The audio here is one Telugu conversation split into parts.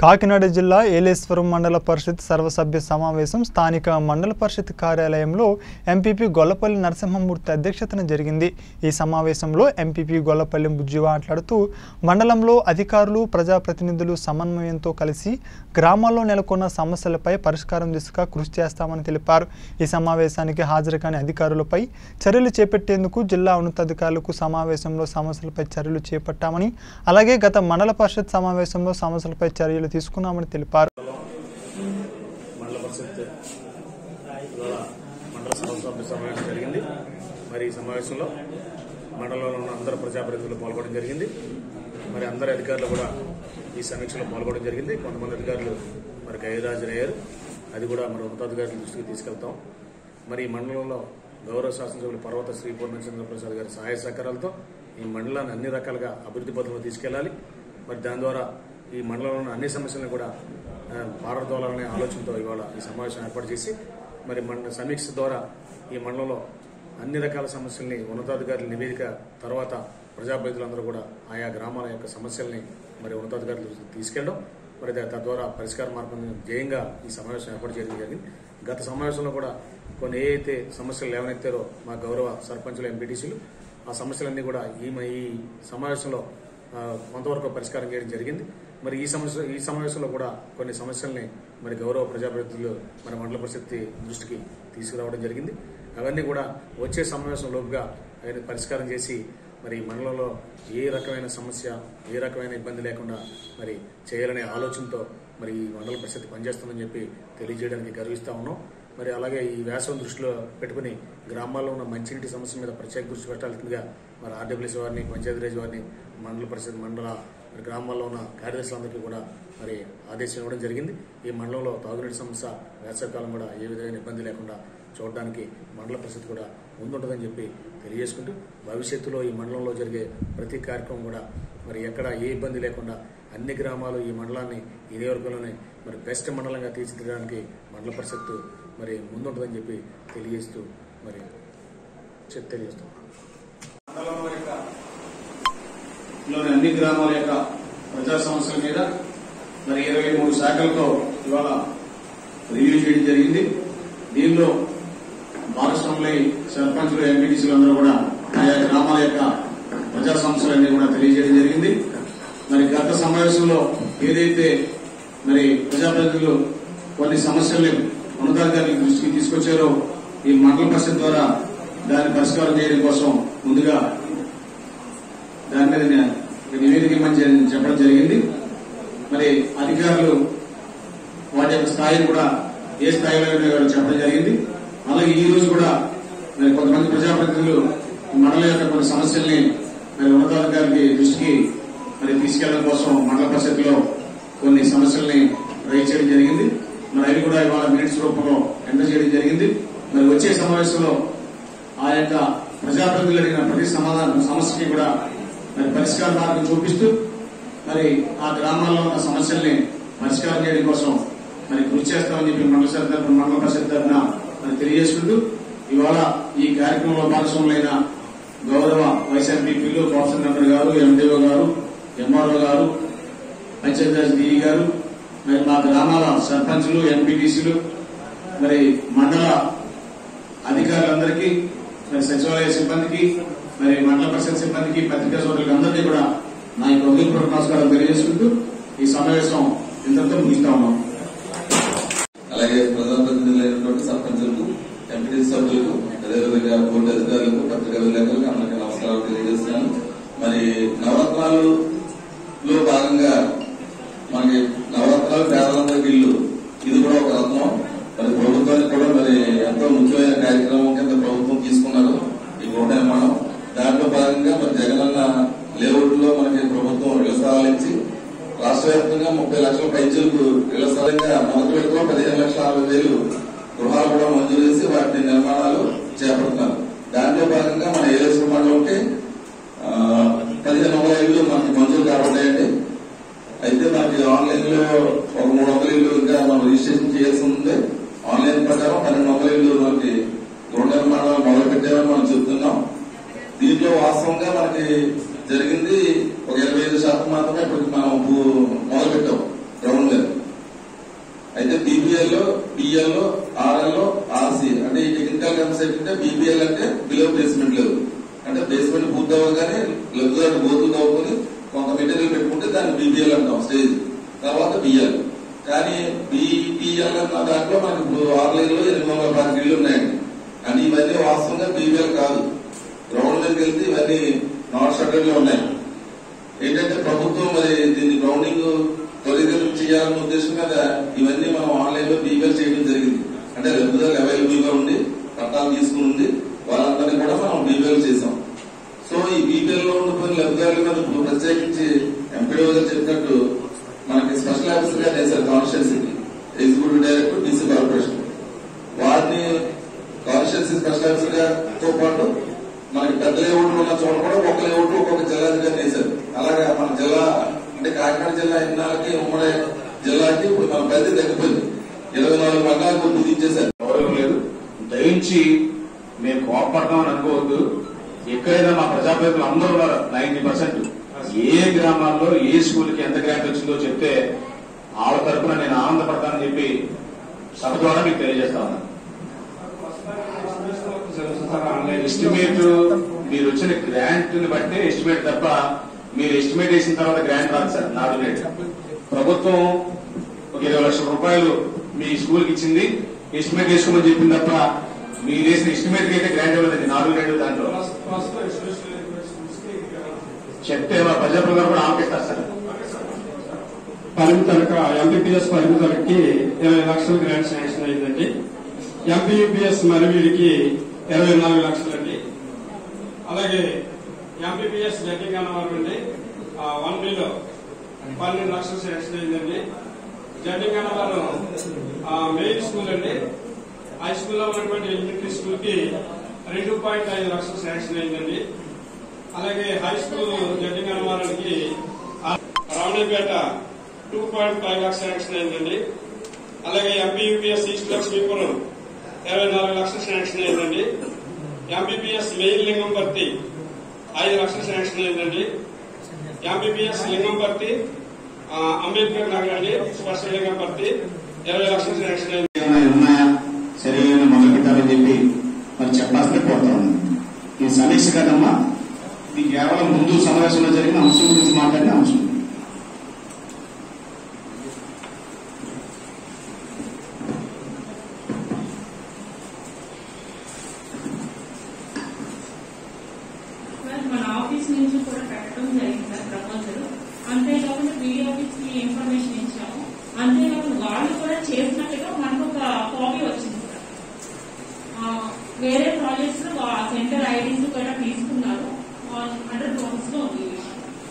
కాకినాడ జిల్లా ఏలేశ్వరం మండల పరిషత్ సర్వసభ్య సమావేశం స్థానిక మండల పరిషత్ కార్యాలయంలో ఎంపీపీ గొల్లపల్లి నరసింహమూర్తి అధ్యక్షతన జరిగింది ఈ సమావేశంలో ఎంపీపీ గొల్లపల్లి బుజ్జి మాట్లాడుతూ మండలంలో అధికారులు ప్రజాప్రతినిధులు సమన్వయంతో కలిసి గ్రామాల్లో నెలకొన్న సమస్యలపై పరిష్కారం దిశగా కృషి చేస్తామని తెలిపారు ఈ సమావేశానికి హాజరు కాని అధికారులపై చర్యలు చేపట్టేందుకు జిల్లా ఉన్నతాధికారులకు సమావేశంలో సమస్యలపై చర్యలు చేపట్టామని అలాగే గత మండల పరిషత్ సమావేశంలో సమస్యలపై చర్యలు తీసుకున్నామని తెలిపారు మండల పరిషత్ ఇవాళ మండల సభ సమావేశం జరిగింది మరి ఈ సమావేశంలో మండలంలో ఉన్న అందరు ప్రజాప్రతినిధులు పాల్గొనడం జరిగింది మరి అందరి అధికారులు కూడా ఈ సమీక్షలో పాల్గొనడం జరిగింది కొంతమంది అధికారులు మరి గైరాజరయ్యారు అది కూడా మరి ఉన్నతాధికారుల దృష్టికి తీసుకెళ్తాం మరి ఈ మండలంలో గౌరవ శాసనసభ్యులు పర్వత శ్రీ పూర్ణచంద్ర ప్రసాద్ గారి సహాయ సహకారాలతో ఈ మండలాన్ని అన్ని రకాలుగా అభివృద్ధి పథంలో తీసుకెళ్లాలి మరి దాని ద్వారా ఈ మండలంలో ఉన్న అన్ని సమస్యలను కూడా ఆ, పారదోలాలనే ఆలోచనతో ఇవాళ ఈ సమావేశం ఏర్పాటు చేసి మరి మండ సమీక్ష ద్వారా ఈ మండలంలో అన్ని రకాల సమస్యల్ని ఉన్నతాధికారుల నివేదిక తర్వాత ప్రజాప్రతినిధులందరూ కూడా ఆయా గ్రామాల యొక్క సమస్యల్ని మరి ఉన్నతాధికారులు దృష్టికి తీసుకెళ్ళడం మరి దా- తద్వారా పరిష్కార మార్గం ధ్యేయంగా ఈ సమావేశం ఏర్పాటు చేయడం జరిగింది గత సమావేశంలో కూడా కొన్ని ఏ అయితే సమస్యలు లేవనెత్తారో మా గౌరవ సర్పంచులు ఎంపీటీసీలు ఆ సమస్యలన్నీ కూడా ఈ మ- ఈ సమావేశంలో ఆ, కొంతవరకు పరిష్కారం చేయడం జరిగింది మరి ఈ సమస్య ఈ సమావేశంలో కూడా కొన్ని సమస్యల్ని మరి గౌరవ ప్రజాప్రతినిధులు మన మండల పరిషత్ దృష్టికి తీసుకురావడం జరిగింది అవన్నీ కూడా వచ్చే సమావేశంలోపుగా ఆయన పరిష్కారం చేసి మరి ఈ మండలంలో ఏ రకమైన సమస్య ఏ రకమైన ఇబ్బంది లేకుండా మరి చేయాలనే ఆలోచనతో మరి ఈ మండల పరిషత్ పనిచేస్తుందని చెప్పి తెలియజేయడానికి గర్విస్తా ఉన్నాం మరి అలాగే ఈ వేసవం దృష్టిలో పెట్టుకుని గ్రామాల్లో ఉన్న మంచినీటి సమస్య మీద ప్రత్యేక దృష్టి పెట్టాల్సిందిగా మరి ఆర్డబ్ల్యూసీ వారిని పంచాయతీరాజ్ వారిని మండల పరిషత్ మండల మరి గ్రామాల్లో ఉన్న కార్యదర్శులందరికీ కూడా మరి ఆదేశం ఇవ్వడం జరిగింది ఈ మండలంలో తాగునీటి సమస్య వేసవికాలం కూడా ఏ విధమైన ఇబ్బంది లేకుండా చూడడానికి మండల పరిషత్ కూడా ముందుంటుందని చెప్పి తెలియజేసుకుంటూ భవిష్యత్తులో ఈ మండలంలో జరిగే ప్రతి కార్యక్రమం కూడా మరి ఎక్కడ ఏ ఇబ్బంది లేకుండా అన్ని గ్రామాలు ఈ మండలాన్ని ఈ నియోజకవర్గంలోనే మరి బెస్ట్ మండలంగా తీర్చిదిద్దడానికి మండల పరిషత్ మరి ముందుంటుందని చెప్పి తెలియజేస్తూ మరి చెప్ తెలియజేస్తున్నాం మండలం యొక్క లోని అన్ని గ్రామాల యొక్క ప్రజా సమస్యల మీద మరి ఇరవై మూడు శాఖలతో ఇవాళ రివ్యూ చేయడం జరిగింది దీనిలో భాగస్వాములై సర్పంచులు ఎంపీటీసీలు అందరూ కూడా ఆయా గ్రామాల యొక్క ప్రజా సమస్యలన్నీ కూడా తెలియజేయడం జరిగింది మరి గత సమావేశంలో ఏదైతే మరి ప్రజాప్రతినిధులు కొన్ని సమస్యల్ని ఉన్నతాధికారుల దృష్టికి తీసుకొచ్చారో ఈ మండల పరిషత్ ద్వారా దాన్ని పరిష్కారం చేయడం కోసం ముందుగా దాని మీద నే- ఒక నివేదిక ఇవ్వమని జరి- చెప్పడం జరిగింది మరి అధికారులు వాటి యొక్క స్థాయిని కూడా ఏ స్థాయిలో ఉన్నాయో చెప్పడం జరిగింది అలాగే ఈ రోజు కూడా మరి కొంతమంది ప్రజాప్రతినిధులు మండలం యొక్క కొన్ని సమస్యల్ని మరి ఉన్నతాధికారికి దృష్టికి మరి తీసుకెళ్లడం కోసం మండల పరిషత్లో కొన్ని సమస్యల్ని రైజ్ చేయడం జరిగింది మరి అవి కూడా ఇవాళ మినిట్స్ రూపంలో ఎంటర్ చేయడం జరిగింది మరి వచ్చే సమావేశంలో ఆ యొక్క ప్రజాప్రతినిధులు అడిగిన ప్రతి సమాధానం సమస్యకి కూడా మరి పరిష్కార మార్గం చూపిస్తూ మరి ఆ గ్రామాల్లో ఉన్న సమస్యల్ని పరిష్కారం చేయడం కోసం మరి కృషి చేస్తామని చెప్పి మండల శాఖ తరఫున మండల పరిషత్ తరఫున మరి తెలియజేసుకుంటూ ఇవాళ ఈ కార్యక్రమంలో భాగస్వాములైన గౌరవ వైస్ ఎంపీపీలు ప్రొఫెసర్ నంబర్ గారు ఎండిఓ గారు ఎంఆర్ఓ గారు పంచాయతీరాజ్ డిఈ గారు మరి మా గ్రామాల సర్పంచులు ఎంపీటీసీలు మరి మండల అధికారులందరికీ మరి సచివాలయ సిబ్బందికి మరి మండల పరిషత్ సిబ్బందికి పత్రికా సోదరులకు అందరికీ కూడా నా యొక్క ఉదయపూర్వక నమస్కారం తెలియజేసుకుంటూ ఈ సమావేశం ఇంతటితో ముగిస్తా ఉన్నాం అలాగే ప్రజాప్రతినిధులైనటువంటి సర్పంచులకు ఎంపీటీ సభ్యులకు అదేవిధంగా బోర్డు అధికారులకు పత్రికా విలేకరులకు అందరికీ నమస్కారాలు తెలియజేస్తున్నాను మరి నవరత్నాలలో భాగంగా మనకి నవరత్నాలు పేదలందరికీ ఇల్లు ఇది కూడా ఒక రత్నం మరి ప్రభుత్వానికి కూడా మరి ఎంతో ముఖ్యమైన కార్యక్రమం కింద ప్రభుత్వం తీసుకున్నారు ఈ గృహ నిర్మాణం దాంట్లో భాగంగా మరి జగనన్న లేఅవుట్ లో మనకి ప్రభుత్వం ఇళ్ల స్థలాలు ఇచ్చి రాష్ట్ర వ్యాప్తంగా ముప్పై లక్షల పైచీలకు ఇళ్ల స్థలంగా మొదటి విడతలో పదిహేను లక్షల అరవై వేలు గృహాలు కూడా మంజూరు చేసి వాటి నిర్మాణాలు చేపడుతున్నారు దాంట్లో భాగంగా మన ఏలేశ్వర మండలంకి ఆ, పదిహేను వందల ఇల్లు మనకి మంజూరు కాబట్టాయండి అయితే మనకి ఆన్లైన్ లో ఒక మూడు వందల ఇల్లు ఇంకా మనం రిజిస్ట్రేషన్ చేయాల్సి ఉంది ఆన్లైన్ ప్రకారం పన్నెండు వందల ఇల్లు మనకి గృహ నిర్మాణాలు మొదలు పెట్టామని మనం చెప్తున్నాం దీంట్లో వాస్తవంగా మనకి జరిగింది ఒక ఇరవై ఐదు శాతం మాత్రమే ఇప్పటికి మనం భూ- మొదలు పెట్టాం గ్రౌండ్ లెవెల్ అయితే బీబీఎల్ లో బిఎల్ లో ఆర్ఎల్ లో ఆర్సీ అంటే ఈ టెక్నికల్ కన్సెప్ట్ అంటే బీబీఎల్ అంటే బిలో బేస్మెంట్ లెవెల్ అంటే బేస్మెంట్ పూర్తి అవ్వగానే లెఫ్ట్ సైడ్ బోతులు తవ్వుకొని కొంత మెటీరియల్ పెట్టుకుంటే దాన్ని బీబీఎల్ అంటాం స్టేజ్ తర్వాత బిఎల్ కానీ బీపీఎల్ అన్న దాంట్లో మనకి ఇప్పుడు ఆన్లైన్ లో ఎనిమిది వందల పది ఇళ్ళు ఉన్నాయండి కానీ ఇవన్నీ వాస్తవంగా బీబీఎల్ కాదు గ్రౌండ్ మీదకి వెళ్తే ఇవన్నీ నాట్ షట్టర్డ్ లో ఉన్నాయి ఏంటంటే ప్రభుత్వం మరి దీన్ని గ్రౌండింగ్ త్వరితగతిన చేయాలనే ఉద్దేశం మీద ఇవన్నీ మనం ఆన్లైన్ లో బీబీఎల్ చేయడం జరిగింది అంటే లబ్ధిదారులు అవైలబుల్ గా ఉండి పట్టాలు తీసుకుని ఉంది వాళ్ళందరినీ కూడా మనం బీబీఎల్ చేసాం సో ఈ బీపీఎల్ లో ఉండిపోయిన లబ్ధిదారుల మీద ఇప్పుడు ప్రత్యేకించి ఎంపీడీ గారు చెప్పినట్టు మనకి స్పెషల్ ఆఫీసర్ గా చేశారు కాన్స్టిట్యున్సీకి ఎగ్జిక్యూటివ్ డైరెక్టర్ డీసీ కార్పొరేషన్ వారిని కాన్స్టిట్యున్సీ స్పెషల్ ఆఫీసర్ గారితో పాటు మనకి పెద్ద లేఅవుట్లు ఉన్న చోట కూడా ఒక్కొక్క లేఅవుట్ ఒక్కొక్క జిల్లాధికారి వేశారు అలాగే మన జిల్లా అంటే కాకినాడ జిల్లా ఎన్నాళ్ళకి ఉమ్మడి జిల్లాకి ఇప్పుడు మన పరిధి తగ్గిపోయింది ఇరవై నాలుగు మండలాలకు గుర్తు ఇచ్చేశారు గౌరవం లేదు దయించి మేము కోపడతామని అనుకోవద్దు ఎక్కడైనా మా ప్రజాప్రతినిధులు అందరూ ఉన్నారు నైన్టీ పర్సెంట్ ఏ గ్రామాల్లో ఏ స్కూల్కి ఎంత గ్రాంట్ వచ్చిందో చెప్తే వాళ్ళ తరఫున నేను ఆనందపడతానని చెప్పి సభ ద్వారా మీకు తెలియజేస్తా ఉన్నాను ఎస్టిమేట్ మీరు వచ్చిన గ్రాంట్ ని బట్టే ఎస్టిమేట్ తప్ప మీరు ఎస్టిమేట్ వేసిన తర్వాత గ్రాంట్ రాదు సార్ నాడు రేట్ ప్రభుత్వం ఒక ఇరవై లక్షల రూపాయలు మీ స్కూల్ కి ఇచ్చింది ఎస్టిమేట్ వేసుకోమని చెప్పింది తప్ప మీరు వేసిన ఎస్టిమేట్ కి అయితే గ్రాంట్ ఇవ్వలేదు నాలుగు రేటు దాంట్లో చెప్తే మా ప్రజాప్రతినిధులు కూడా ఆపిస్తారు సార్ పరిమితులకు ఎంపీపీఎస్ పరిమితులకి ఇరవై లక్షల గ్రాంట్ శాంక్షన్ అయిందండి ఎంపీయూపీఎస్ మరివీడికి ఇరవై నాలుగు లక్షలండి అలాగే ఎంపీపీఎస్ జడ్జింగ్ అన్నవారు అండి వన్ బిలో పన్నెండు లక్షలు శాంక్షన్ అయిందండి జడ్జింగ్ అన్నవారు మెయిన్ స్కూల్ అండి హై స్కూల్లో ఉన్నటువంటి ఎలిమెంటరీ స్కూల్ కి రెండు పాయింట్ ఐదు లక్షలు శాంక్షన్ అయిందండి అలాగే హై స్కూల్ జడ్జింగ్ అన్నవారానికి Ravanapeta two point five lakhs sanction అయిందండి అలాగే ఎంపీయూపీఎస్ ఈస్ట్ లక్ష్మీపురం ఇరవై నాలుగు లక్షలు శాంక్షన్ అయిందండి ఎంపీపీఎస్ మెయిన్ లింగంపర్తి ఐదు లక్షలు శాంక్షన్ అయిందండి ఎంపీపీఎస్ లింగంపర్తి ఆ, అంబేద్కర్ నగర్ అండి స్పెషల్ లింగంపర్తి ఇరవై లక్షలు శాంక్షన్ అయింది ఏమైనా ఉన్నాయా సరైన మొదలు పెట్టాలని చెప్పి మరి చెప్పాల్సిన కోరుతా ఉన్నాను ఈ సమీక్ష కదమ్మా ఇది కేవలం ముందు సమావేశంలో జరిగిన అంశం గురించి మాట్లాడిన అంశం సార్ మన ఆఫీస్ నుంచి కూడా పెట్టడం జరిగింది సార్ ప్రపోజల్ అంతేకాకుండా బీడీ ఆఫీస్ కి ఇన్ఫర్మేషన్ ఇచ్చాము అంతేకాకుండా వాళ్ళు కూడా చేసినట్టుగా మనకు ఒక కాపీ వచ్చింది సార్ ఆ, వేరే ప్రాజెక్ట్స్ లో సెంటర్ ఐడీస్ కూడా తీసుకున్నారు అండర్ ప్రాసెస్ లో ఉంది ఈ విషయం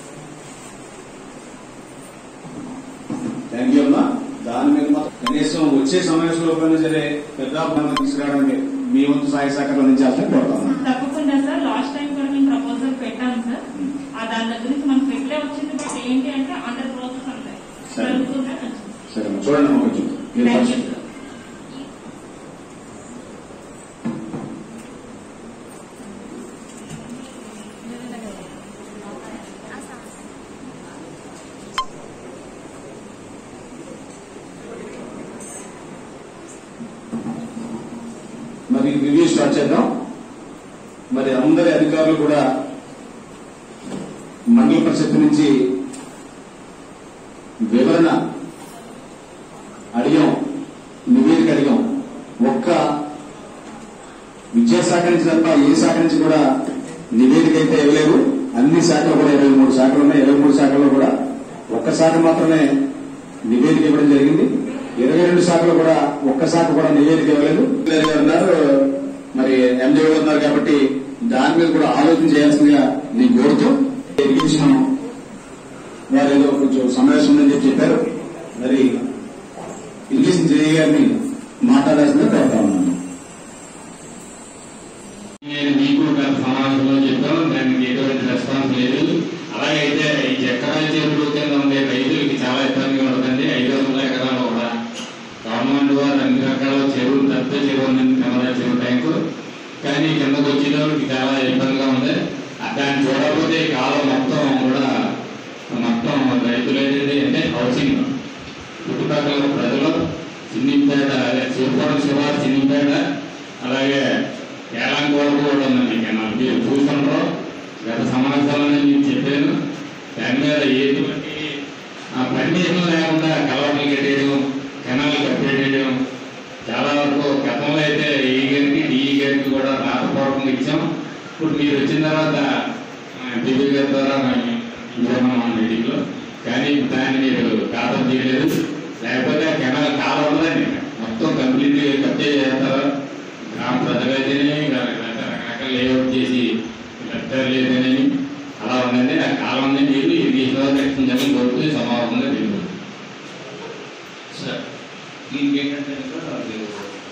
థ్యాంక్ యూ అమ్మా దాని మీద మాత్రం కనీసం వచ్చే సమావేశంలో పైన సరే పెద్ద అభిమానం తీసుకురావడానికి మీ వంతు సహాయ సహకారం అందించాలని కోరుతాను తప్పకుండా సార్ లాస్ట్ టైం కూడా మేము ప్రపోజల్ పెట్టాము సార్ ఆ దాని దగ్గర నుంచి మనకు పెట్టలే వచ్చింది బట్ ఏంటి అంటే అండర్ ప్రాసెస్ అంటే సరే. జరుగుతుందని వచ్చింది సరే అమ్మా, చూడండి అమ్మా కొంచెం మీరు థ్యాంక్ యూ ఫస్ట్. సార్ మరి రివ్యూ స్టార్ట్ చేద్దాం మరి అందరి అధికారులు కూడా మండల పరిషత్ నుంచి వివరణ అడిగాం నివేదిక అడిగాం ఒక్క విద్యాశాఖ నుంచి తప్ప ఏ శాఖ నుంచి కూడా నివేదిక అయితే ఇవ్వలేదు అన్ని శాఖలు కూడా ఇరవై మూడు శాఖలు ఉన్నాయి ఇరవై మూడు శాఖల్లో కూడా ఒక్క శాఖ మాత్రమే నివేదిక ఇవ్వడం జరిగింది ఇరవై రెండు శాఖలు కూడా ఒక్క శాఖ కూడా నివేదిక ఇవ్వలేదు ఉన్నారు మరి ఎంజే ఉన్నారు కాబట్టి దాని మీద కూడా ఆలోచన చేయాల్సిందిగా నేను కోరుతూ ఇరిగేషన్ వారు ఏదో కొంచెం సమావేశం ఉందని చెప్పి చెప్పారు మరి ఇరిగేషన్ జేఈ గారిని మాట్లాడాల్సిందిగా కోరుతా ఉన్నాను నేను మీకు గత సమావేశంలో చెప్పాను దానికి ఎటువంటి రెస్పాన్స్ లేదు అలాగే అయితే ఈ ఎకరాల చెరువులు కింద ఉండే రైతులకి చాలా ఇబ్బందిగా ఉంటుందండి ఐదు వందల ఎకరాలు కూడా గవర్నమెంట్ వారు అన్ని రకాల చెరువులు పెద్ద చెరువు ఉందండి కమరా చెరువు ట్యాంకు కానీ కిందకు వచ్చేటోళ్ళకి చాలా ఇబ్బందిగా ఉంది ఆ దాన్ని చూడకపోతే ఈ కాలం మొత్తం కూడా మొత్తం రైతులు ఏంటంటే అంటే హౌసింగ్ చుట్టుపక్కల ప్రజలు చిన్నిపేట అదే సూర్పురం శివ చిన్నిపేట అలాగే ఏలంకోట కూడా ఉందండి కెనాల్ మీరు చూసుంటారు గత సంవత్సరాలని నేను చెప్పాను దాని మీద ఎటువంటి పర్మిషన్ లేకుండా కలవట్లు కట్టేయడం కెనాల్ కట్టేయడం చాలా వరకు గతంలో అయితే ఈ గారికి డిఈ గారికి కూడా రాతపూర్వకంగా ఇచ్చాం ఇప్పుడు మీరు వచ్చిన తర్వాత టీవీ గారి ద్వారా ఇచ్చాము మీటింగ్లో కానీ దాన్ని మీరు ఖాతా చేయలేదు లేకపోతే ఆ కెనాల్ కాలం ఉందండి మొత్తం కంప్లీట్ కట్టే చేస్తారు గ్రామ ప్రజలైతేనే